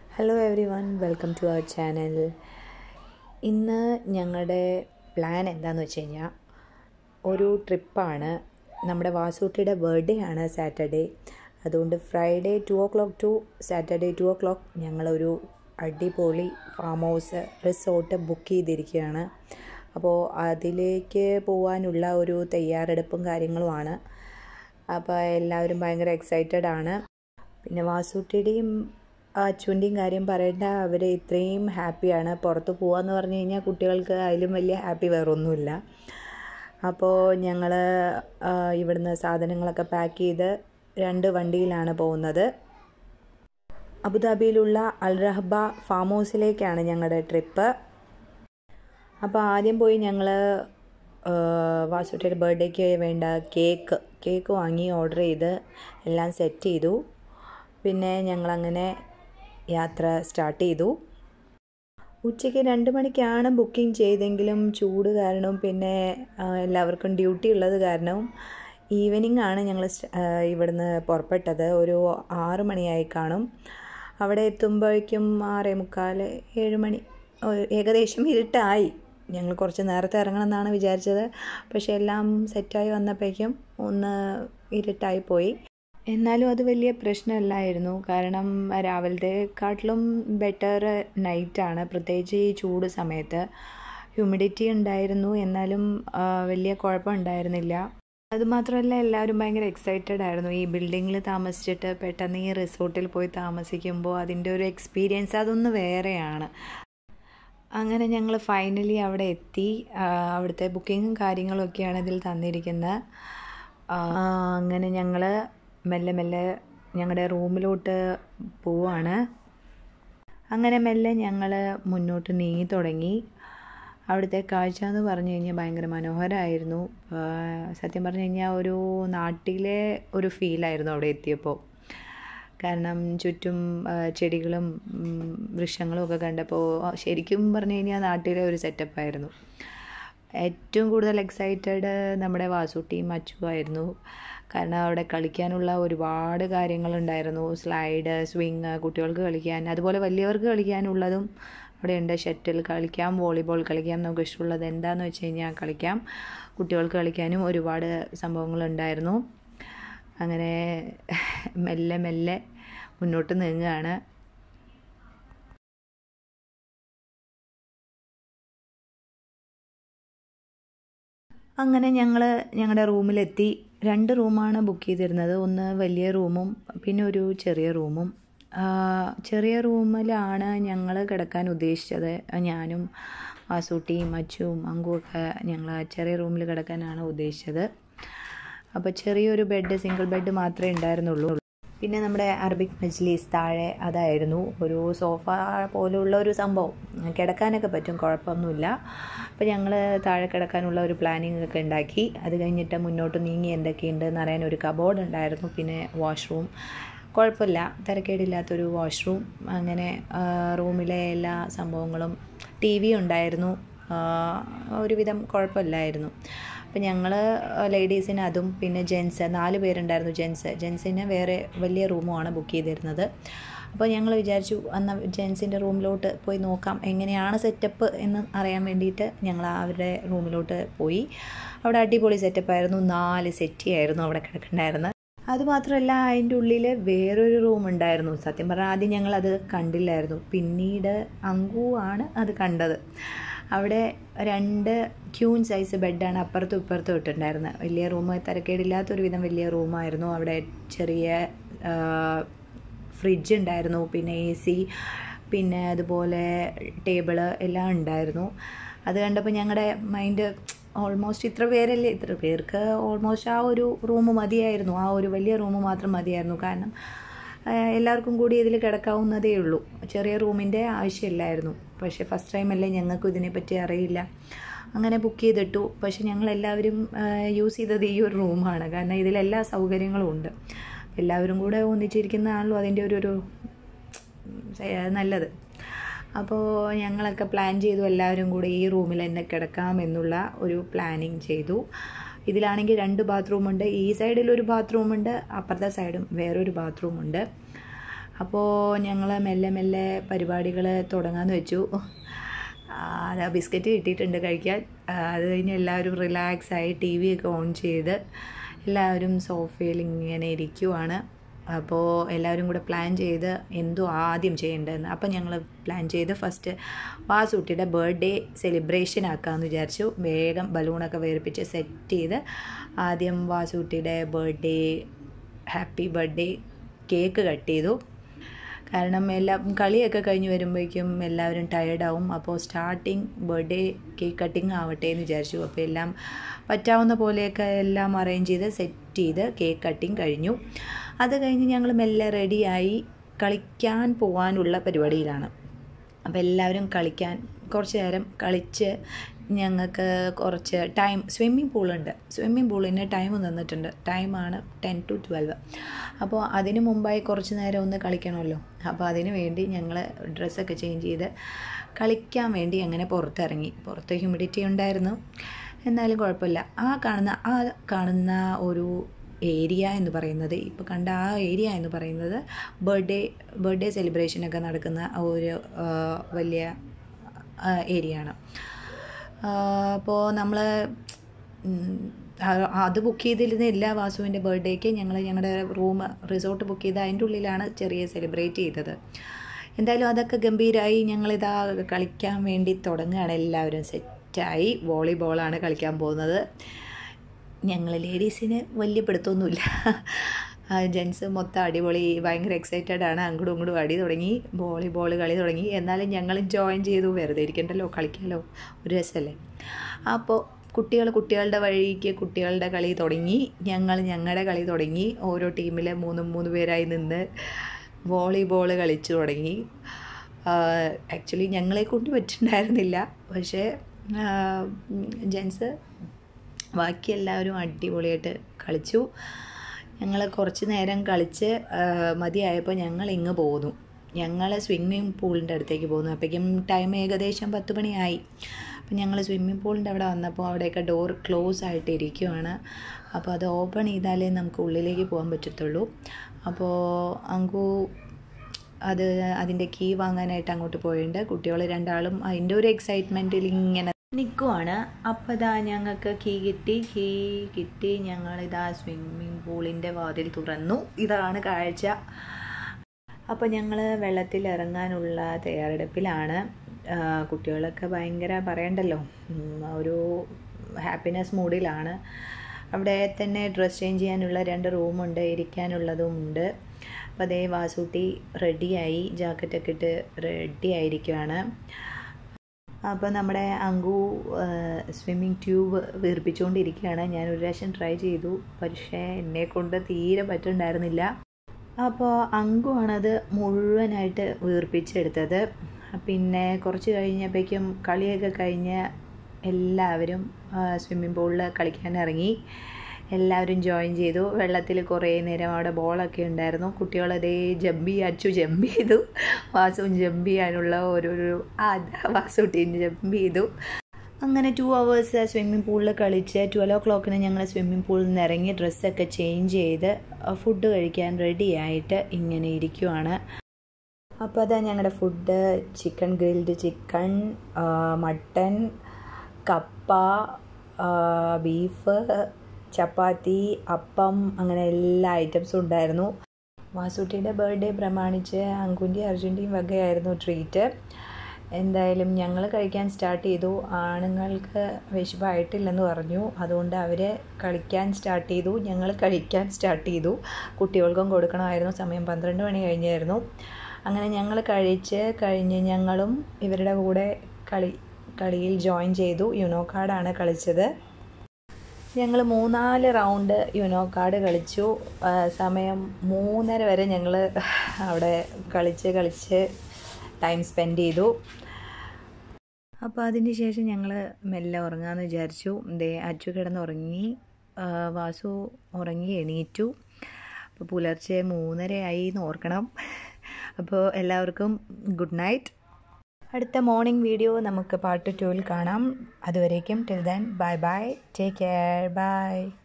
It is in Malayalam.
hello everyone welcome to our channel ഇന്ന് ഞങ്ങളുടെ പ്ലാൻ എന്താണെന്ന് വെച്ച് കഴിഞ്ഞാൽ ഒരു ട്രിപ്പാണ് നമ്മുടെ വാസൂട്ടിയുടെ ബർത്ത്ഡേ ആണ് സാറ്റർഡേ അതുകൊണ്ട് Friday two o'clock to Saturday two o'clock ഞങ്ങളൊരു അടിപൊളി ഫാം ഹൗസ് റിസോർട്ട് ബുക്ക് ചെയ്തിരിക്കുകയാണ് അപ്പോൾ അതിലേക്ക് പോകാനുള്ള ഒരു തയ്യാറെടുപ്പും കാര്യങ്ങളുമാണ് അപ്പോൾ എല്ലാവരും ഭയങ്കര എക്സൈറ്റഡ് ആണ് പിന്നെ വാസൂട്ടിയുടെയും അച്ചുവിൻ്റെയും കാര്യം പറയേണ്ട അവർ ഇത്രയും ഹാപ്പിയാണ് പുറത്ത് പോകാമെന്ന് പറഞ്ഞു കഴിഞ്ഞാൽ കുട്ടികൾക്ക് അതിലും വലിയ ഹാപ്പി വേറൊന്നുമില്ല അപ്പോൾ ഞങ്ങൾ ഇവിടുന്ന് സാധനങ്ങളൊക്കെ പാക്ക് ചെയ്ത് രണ്ട് വണ്ടിയിലാണ് പോകുന്നത് അബുദാബിയിലുള്ള അൽ റഹബ ഫാം ഹൗസിലേക്കാണ് ഞങ്ങളുടെ ട്രിപ്പ് അപ്പോൾ ആദ്യം പോയി ഞങ്ങൾ വാസുട്ടിയുടെ ബർത്ത്ഡേക്ക് വേണ്ട കേക്ക് കേക്ക് വാങ്ങി ഓർഡർ ചെയ്ത് എല്ലാം സെറ്റ് ചെയ്തു പിന്നെ ഞങ്ങളങ്ങനെ യാത്ര സ്റ്റാർട്ട് ചെയ്തു ഉച്ചയ്ക്ക് രണ്ട് മണിക്കാണ് ബുക്കിംഗ് ചെയ്തെങ്കിലും ചൂട് കാരണവും പിന്നെ എല്ലാവർക്കും ഡ്യൂട്ടി ഉള്ളത് കാരണവും ഈവനിങ് ആണ് ഞങ്ങൾ ഇവിടുന്ന് പുറപ്പെട്ടത് ഒരു ആറ് മണിയായി കാണും അവിടെ എത്തുമ്പോഴേക്കും ആറേ മുക്കാൽ ഏഴ് മണി ഏകദേശം ഇരുട്ടായി ഞങ്ങൾ കുറച്ച് നേരത്തെ ഇറങ്ങണം എന്നാണ് വിചാരിച്ചത് പക്ഷേ എല്ലാം സെറ്റായി വന്നപ്പോഴേക്കും ഒന്ന് ഇരുട്ടായി പോയി എന്നാലും അത് വലിയ പ്രശ്നമല്ലായിരുന്നു കാരണം രാവിലത്തെക്കാട്ടിലും ബെറ്റർ നൈറ്റാണ് പ്രത്യേകിച്ച് ഈ ചൂട് സമയത്ത് ഹ്യൂമിഡിറ്റി ഉണ്ടായിരുന്നു എന്നാലും വലിയ കുഴപ്പമുണ്ടായിരുന്നില്ല അതുമാത്രമല്ല എല്ലാവരും ഭയങ്കര എക്സൈറ്റഡ് ആയിരുന്നു ഈ ബിൽഡിങ്ങിൽ താമസിച്ചിട്ട് പെട്ടെന്ന് ഈ റിസോർട്ടിൽ പോയി താമസിക്കുമ്പോൾ അതിൻ്റെ ഒരു എക്സ്പീരിയൻസ് അതൊന്ന് വേറെയാണ് അങ്ങനെ ഞങ്ങൾ ഫൈനലി അവിടെ എത്തി അവിടുത്തെ ബുക്കിങ്ങും കാര്യങ്ങളും ഒക്കെയാണ് ഇതിൽ തന്നിരിക്കുന്നത് അങ്ങനെ ഞങ്ങൾ മെല്ലെ മെല്ലെ ഞങ്ങളുടെ റൂമിലോട്ട് പോവാണ് അങ്ങനെ മെല്ലെ ഞങ്ങൾ മുന്നോട്ട് നീങ്ങി തുടങ്ങി അവിടുത്തെ കാഴ്ച എന്ന് പറഞ്ഞു കഴിഞ്ഞാൽ ഭയങ്കര മനോഹരമായിരുന്നു സത്യം പറഞ്ഞു കഴിഞ്ഞാൽ ഒരു നാട്ടിലെ ഒരു ഫീലായിരുന്നു അവിടെ എത്തിയപ്പോൾ കാരണം ചുറ്റും ചെടികളും വൃക്ഷങ്ങളും ഒക്കെ കണ്ടപ്പോൾ ശരിക്കും പറഞ്ഞു കഴിഞ്ഞാൽ നാട്ടിലെ ഒരു സെറ്റപ്പായിരുന്നു ഏറ്റവും കൂടുതൽ എക്സൈറ്റഡ് നമ്മുടെ വാസൂട്ടിയും അച്ചുവായിരുന്നു കാരണം അവിടെ കളിക്കാനുള്ള ഒരുപാട് കാര്യങ്ങളുണ്ടായിരുന്നു സ്ലൈഡ് സ്വിങ് കുട്ടികൾക്ക് കളിക്കാൻ അതുപോലെ വലിയവർക്ക് കളിക്കാനുള്ളതും അവിടെ ഉണ്ട് ഷട്ടിൽ കളിക്കാം വോളിബോൾ കളിക്കാം നമുക്ക് ഇഷ്ടമുള്ളത് എന്താണെന്ന് വെച്ച് കഴിഞ്ഞാൽ കളിക്കാം കുട്ടികൾക്ക് കളിക്കാനും ഒരുപാട് സംഭവങ്ങളുണ്ടായിരുന്നു അങ്ങനെ മെല്ലെ മെല്ലെ മുന്നോട്ട് നീങ്ങുകയാണ് അങ്ങനെ ഞങ്ങൾ ഞങ്ങളുടെ റൂമിലെത്തി രണ്ട് റൂമാണ് ബുക്ക് ചെയ്തിരുന്നത് ഒന്ന് വലിയ റൂമും പിന്നെ ഒരു ചെറിയ റൂമും ചെറിയ റൂമിലാണ് ഞങ്ങൾ കിടക്കാൻ ഉദ്ദേശിച്ചത് ഞാനും വാസൂട്ടിയും അച്ചുവും അങ്കുവൊക്കെ ഞങ്ങൾ ചെറിയ റൂമിൽ കിടക്കാനാണ് ഉദ്ദേശിച്ചത് അപ്പോൾ ചെറിയൊരു ബെഡ് സിംഗിൾ ബെഡ് മാത്രമേ ഉണ്ടായിരുന്നുള്ളൂ പിന്നെ നമ്മുടെ അറബിക് മജ്ലീസ് താഴെ അതായിരുന്നു ഒരു സോഫ പോലുള്ള ഒരു സംഭവം കിടക്കാനൊക്കെ പറ്റും കുഴപ്പമൊന്നുമില്ല അപ്പോൾ ഞങ്ങൾ താഴെ കിടക്കാനുള്ള ഒരു പ്ലാനിങ് ഒക്കെ ഉണ്ടാക്കി അത് കഴിഞ്ഞിട്ട് മുന്നോട്ട് നീങ്ങി എന്തൊക്കെയുണ്ട് എന്ന് അറിയാൻ ഒരു കബോർഡ് ഉണ്ടായിരുന്നു പിന്നെ വാഷ്റൂം കുഴപ്പമില്ല തിരക്കേടില്ലാത്തൊരു വാഷ്റൂം അങ്ങനെ റൂമിലെ എല്ലാ സംഭവങ്ങളും ടി വി ഉണ്ടായിരുന്നു ഒരുവിധം കുഴപ്പമില്ലായിരുന്നു അപ്പം ഞങ്ങൾ ലേഡീസിന് അതും പിന്നെ ജെൻസ് നാല് പേരുണ്ടായിരുന്നു ജെൻസ് ജെൻസിന് വേറെ വലിയ റൂമുമാണ് ബുക്ക് ചെയ്തിരുന്നത് അപ്പോൾ ഞങ്ങൾ വിചാരിച്ചു അന്ന് ജെൻസിൻ്റെ റൂമിലോട്ട് പോയി നോക്കാം എങ്ങനെയാണ് സെറ്റപ്പ് എന്ന് അറിയാൻ വേണ്ടിയിട്ട് ഞങ്ങൾ അവരുടെ റൂമിലോട്ട് പോയി അവിടെ അടിപൊളി സെറ്റപ്പായിരുന്നു നാല് സെറ്റിയായിരുന്നു അവിടെ കിടക്കണ്ടായിരുന്നത് അതുമാത്രമല്ല അതിൻ്റെ ഉള്ളിൽ വേറൊരു റൂം ഉണ്ടായിരുന്നു സത്യം പറഞ്ഞാൽ ആദ്യം ഞങ്ങൾ അത് കണ്ടില്ലായിരുന്നു പിന്നീട് അങ്കു ആണ് അത് കണ്ടത് അവിടെ രണ്ട് ക്യൂൺ സൈസ് ബെഡാണ് അപ്പുറത്തും ഇപ്പുറത്തും ഇട്ടിട്ടുണ്ടായിരുന്നത് വലിയ റൂം തിരക്കേടില്ലാത്തൊരു വിധം വലിയ റൂമായിരുന്നു അവിടെ ചെറിയ ഫ്രിഡ്ജ് ഉണ്ടായിരുന്നു പിന്നെ എ സി പിന്നെ അതുപോലെ ടേബിള് എല്ലാം ഉണ്ടായിരുന്നു അത് കണ്ടപ്പോൾ ഞങ്ങളുടെ മൈൻഡ് ഓൾമോസ്റ്റ് ഇത്ര പേരല്ലേ ഇത്ര പേർക്ക് ഓൾമോസ്റ്റ് ആ ഒരു റൂം മതിയായിരുന്നു ആ ഒരു വലിയ റൂം മാത്രം മതിയായിരുന്നു കാരണം എല്ലാവർക്കും കൂടി ഇതിൽ കിടക്കാവുന്നതേ ഉള്ളൂ ചെറിയ റൂമിൻ്റെ ആവശ്യമില്ലായിരുന്നു പക്ഷേ ഫസ്റ്റ് ടൈം അല്ലേ ഞങ്ങൾക്കും ഇതിനെപ്പറ്റി അറിയില്ല അങ്ങനെ ബുക്ക് ചെയ്തിട്ടു പക്ഷേ ഞങ്ങൾ എല്ലാവരും യൂസ് ചെയ്തത് ഈ ഒരു റൂമാണ് കാരണം ഇതിലെല്ലാ സൗകര്യങ്ങളും ഉണ്ട് എല്ലാവരും കൂടെ ഒന്നിച്ചിരിക്കുന്നതാണല്ലോ അതിൻ്റെ ഒരു ഒരു നല്ലത് അപ്പോൾ ഞങ്ങളൊക്കെ പ്ലാൻ ചെയ്തു എല്ലാവരും കൂടെ ഈ റൂമിൽ തന്നെ കിടക്കാം എന്നുള്ള ഒരു പ്ലാനിങ് ചെയ്തു ഇതിലാണെങ്കിൽ രണ്ട് ബാത്റൂമുണ്ട് ഈ സൈഡിൽ ഒരു ബാത്റൂമുണ്ട് അപ്പുറത്തെ സൈഡും വേറൊരു ബാത്റൂമുണ്ട് അപ്പോൾ ഞങ്ങൾ മെല്ലെ മെല്ലെ പരിപാടികൾ തുടങ്ങാമെന്ന് വെച്ചു അത് ബിസ്ക്കറ്റ് കിട്ടിയിട്ടുണ്ട് കഴിക്കാൻ അത് കഴിഞ്ഞ് എല്ലാവരും റിലാക്സ് ആയി ടി വി ഒക്കെ ഓൺ ചെയ്ത് എല്ലാവരും സോഫയിൽ ഇങ്ങനെ ഇരിക്കുവാണ് അപ്പോൾ എല്ലാവരും കൂടെ പ്ലാൻ ചെയ്ത് എന്തോ ആദ്യം ചെയ്യേണ്ടതെന്ന് അപ്പം ഞങ്ങൾ പ്ലാൻ ചെയ്ത് ഫസ്റ്റ് വാസുട്ടിയുടെ ബർത്ത്ഡേ സെലിബ്രേഷൻ ആക്കാമെന്ന് വിചാരിച്ചു വേഗം ബലൂണൊക്കെ വേർപ്പിച്ച് സെറ്റ് ചെയ്ത് ആദ്യം വാസുട്ടിയുടെ birthday happy birthday cake cut ചെയ്തു കാരണം എല്ലാം കളിയൊക്കെ കഴിഞ്ഞ് വരുമ്പോഴേക്കും എല്ലാവരും ടയേർഡാവും അപ്പോൾ സ്റ്റാർട്ടിങ് ബർത്ത്ഡേ കേക്ക് കട്ടിങ് ആവട്ടെ എന്ന് വിചാരിച്ചു അപ്പോൾ എല്ലാം പറ്റാവുന്ന പോലെയൊക്കെ എല്ലാം അറേഞ്ച് ചെയ്ത് സെറ്റ് ചെയ്ത് കേക്ക് കട്ടിങ് കഴിഞ്ഞു അത് കഴിഞ്ഞ് ഞങ്ങൾ മെല്ലെ റെഡിയായി കളിക്കാൻ പോകാനുള്ള പരിപാടിയിലാണ് അപ്പോൾ എല്ലാവരും കളിക്കാൻ കുറച്ച് നേരം കളിച്ച് ഞങ്ങൾക്ക് കുറച്ച് ടൈം സ്വിമ്മിംഗ് പൂളുണ്ട് സ്വിമ്മിംഗ് പൂളിന് ടൈം തന്നിട്ടുണ്ട് ടൈമാണ് ടെൻ ടു ട്വൽവ് അപ്പോൾ അതിന് മുമ്പായി കുറച്ച് നേരം ഒന്ന് കളിക്കണമല്ലോ അപ്പോൾ അതിന് വേണ്ടി ഞങ്ങൾ ഡ്രസ്സൊക്കെ ചേഞ്ച് ചെയ്ത് കളിക്കാൻ വേണ്ടി അങ്ങനെ പുറത്തിറങ്ങി പുറത്ത് ഹ്യൂമിഡിറ്റി ഉണ്ടായിരുന്നു എന്നാലും കുഴപ്പമില്ല ആ കാണുന്ന ആ കാണുന്ന ഒരു ഏരിയ എന്ന് പറയുന്നത് ഇപ്പോൾ കണ്ട ആ ഏരിയ എന്ന് പറയുന്നത് ബർത്ത്ഡേ ബർത്ത്ഡേ സെലിബ്രേഷനൊക്കെ നടക്കുന്ന ഒരു വലിയ ഏരിയ ആണ് അപ്പോൾ നമ്മൾ അത് ബുക്ക് ചെയ്തിരുന്നില്ല വാസുവിൻ്റെ ബർത്ത്ഡേക്ക് ഞങ്ങൾ ഞങ്ങളുടെ റൂം റിസോർട്ട് ബുക്ക് ചെയ്ത് അതിൻ്റെ ഉള്ളിലാണ് ചെറിയ സെലിബ്രേറ്റ് ചെയ്തത് എന്തായാലും അതൊക്കെ ഗംഭീരമായി ഞങ്ങളിതാ കളിക്കാൻ വേണ്ടി തുടങ്ങുകയാണ് എല്ലാവരും സെറ്റായി വോളിബോളാണ് കളിക്കാൻ പോകുന്നത് ഞങ്ങൾ ലേഡീസിന് വലിയ പിടുത്തമൊന്നുമില്ല ജെൻസ് മൊത്തം അടിപൊളി ഭയങ്കര എക്സൈറ്റഡ് ആണ് അങ്ങോട്ടും ഇങ്ങോട്ടും അടി തുടങ്ങി വോളിബോൾ കളി തുടങ്ങി എന്നാലും ഞങ്ങൾ ജോയിൻ ചെയ്തു വെറുതെ ഇരിക്കണ്ടല്ലോ കളിക്കാമല്ലോ ഒരു രസമല്ലേ അപ്പോൾ കുട്ടികൾ കുട്ടികളുടെ വഴിക്ക് കുട്ടികളുടെ കളി തുടങ്ങി ഞങ്ങൾ ഞങ്ങളുടെ കളി തുടങ്ങി ഓരോ ടീമിൽ മൂന്നും മൂന്ന് പേരായി നിന്ന് വോളിബോൾ കളിച്ചു തുടങ്ങി ആക്ച്വലി ഞങ്ങളെ കൊണ്ട് പറ്റുന്നുണ്ടായിരുന്നില്ല പക്ഷേ ജെൻസ് ബാക്കി എല്ലാവരും അടിപൊളിയായിട്ട് കളിച്ചു ഞങ്ങൾ കുറച്ച് നേരം കളിച്ച് മതിയായപ്പോൾ ഞങ്ങൾ ഇങ്ങ് പോന്നു ഞങ്ങൾ സ്വിമ്മിങ് പൂളിൻ്റെ അടുത്തേക്ക് പോന്നു അപ്പോഴേക്കും ടൈം ഏകദേശം പത്ത് മണിയായി അപ്പം ഞങ്ങൾ സ്വിമ്മിങ് പൂളിൻ്റെ അവിടെ വന്നപ്പോൾ അവിടെയൊക്കെ ഡോർ ക്ലോസ് ആയിട്ട് ഇരിക്കുവാണ് അപ്പോൾ അത് ഓപ്പൺ ചെയ്താലേ നമുക്ക് ഉള്ളിലേക്ക് പോകാൻ പറ്റത്തുള്ളൂ അപ്പോൾ അങ്കു അത് അതിൻ്റെ കീ വാങ്ങാനായിട്ട് അങ്ങോട്ട് പോയിട്ടുണ്ട് കുട്ടികൾ രണ്ടാളും അതിൻ്റെ ഒരു എക്സൈറ്റ്മെൻറ്റിൽ ഇങ്ങനെ നിൽക്കുവാണ് അപ്പോൾ ഇതാ ഞങ്ങൾക്ക് കീ കിട്ടി കീ കിട്ടി ഞങ്ങളിതാ സ്വിമ്മിങ് പൂളിൻ്റെ വാതിൽ തുറന്നു ഇതാണ് കാഴ്ച അപ്പോൾ ഞങ്ങൾ വെള്ളത്തിൽ ഇറങ്ങാനുള്ള തയ്യാറെടുപ്പിലാണ് കുട്ടികളൊക്കെ ഭയങ്കര പറയണ്ടല്ലോ ഒരു ഹാപ്പിനെസ് മൂഡിലാണ് അവിടെ തന്നെ ഡ്രസ് ചേഞ്ച് ചെയ്യാനുള്ള രണ്ട് റൂമുണ്ട് ഇരിക്കാനുള്ളതും ഉണ്ട് അപ്പോൾ അതേ വാസൂട്ടി റെഡിയായി ജാക്കറ്റൊക്കെ ഇട്ട് റെഡി ആയിരിക്കുവാണ് അപ്പോൾ നമ്മുടെ അങ്കു സ്വിമ്മിങ് ട്യൂബ് വീർപ്പിച്ചുകൊണ്ടിരിക്കുകയാണ് ഞാൻ ഒരു പ്രാവശ്യം ട്രൈ ചെയ്തു പക്ഷേ എന്നെ കൊണ്ട് തീരെ പറ്റുന്നുണ്ടായിരുന്നില്ല അപ്പോൾ അങ്കു ആണത് മുഴുവനായിട്ട് വീർപ്പിച്ചെടുത്തത് പിന്നെ കുറച്ച് കഴിഞ്ഞപ്പോഴേക്കും കളിയൊക്കെ കഴിഞ്ഞ് എല്ലാവരും സ്വിമ്മിംഗ് പൂളിൽ കളിക്കാൻ ഇറങ്ങി എല്ലാവരും ജോയിൻ ചെയ്തു വെള്ളത്തിൽ കുറേ നേരം അവിടെ ബോളൊക്കെ ഉണ്ടായിരുന്നു കുട്ടികളതേ ജമ്പ് അച്ചു ജമ്പ് ചെയ്തു വാസുവും ജമ്പ് ചെയ്യാനുള്ള ഓരോരോ ആ വാസുട്ടീൻ ജമ്പ് ചെയ്തു അങ്ങനെ ടു അവേഴ്സ് സ്വിമ്മിംഗ് പൂളിൽ കളിച്ച് ട്വൽവ് ഓ ക്ലോക്കിന് ഞങ്ങൾ സ്വിമ്മിംഗ് പൂളിൽ നിന്ന് ഇറങ്ങി ഡ്രസ്സൊക്കെ ചേഞ്ച് ചെയ്ത് ഫുഡ് കഴിക്കാൻ റെഡി ആയിട്ട് ഇങ്ങനെ ഇരിക്കുവാണ് അപ്പോൾ അതാ ഞങ്ങളുടെ food chicken grilled chicken mutton കപ്പ ബീഫ് ചപ്പാത്തി അപ്പം അങ്ങനെ എല്ലാ ഐറ്റംസും ഉണ്ടായിരുന്നു വാസുട്ടിയുടെ ബർത്ത്ഡേ പ്രമാണിച്ച് അങ്കുൻ്റെയും അർജുൻ്റെയും വകയായിരുന്നു ട്രീറ്റ് എന്തായാലും ഞങ്ങൾ കഴിക്കാൻ സ്റ്റാർട്ട് ചെയ്തു ആണുങ്ങൾക്ക് വിശപ്പായിട്ടില്ലെന്ന് പറഞ്ഞു അതുകൊണ്ട് അവർ കളിക്കാൻ സ്റ്റാർട്ട് ചെയ്തു ഞങ്ങൾ കഴിക്കാൻ സ്റ്റാർട്ട് ചെയ്തു കുട്ടികൾക്കും കൊടുക്കണമായിരുന്നു സമയം പന്ത്രണ്ട് മണി കഴിഞ്ഞായിരുന്നു അങ്ങനെ ഞങ്ങൾ കഴിച്ച് കഴിഞ്ഞ് ഞങ്ങളും ഇവരുടെ കൂടെ കളി കളിയിൽ ജോയിൻ ചെയ്തു യുനോ കാർഡാണ് കളിച്ചത് ഞങ്ങൾ മൂന്നാല് റൗണ്ട് യുനോ കാർഡ് കളിച്ചു സമയം മൂന്നര വരെ ഞങ്ങൾ അവിടെ കളിച്ച് കളിച്ച് ടൈം സ്പെൻഡ് ചെയ്തു അപ്പോൾ അതിന് ശേഷം ഞങ്ങൾ മെല്ലെ ഉറങ്ങാമെന്ന് വിചാരിച്ചു ദേ അച്ചു കിടന്ന് ഉറങ്ങി വാസു ഉറങ്ങി എണീറ്റു അപ്പോൾ പുലർച്ചെ മൂന്നരയായി എന്ന് ഓർക്കണം അപ്പോൾ എല്ലാവർക്കും ഗുഡ് നൈറ്റ് അടുത്ത മോർണിംഗ് വീഡിയോ നമുക്ക് പാർട്ട് ടുവിൽ കാണാം അതുവരേക്കും till then bye bye take care by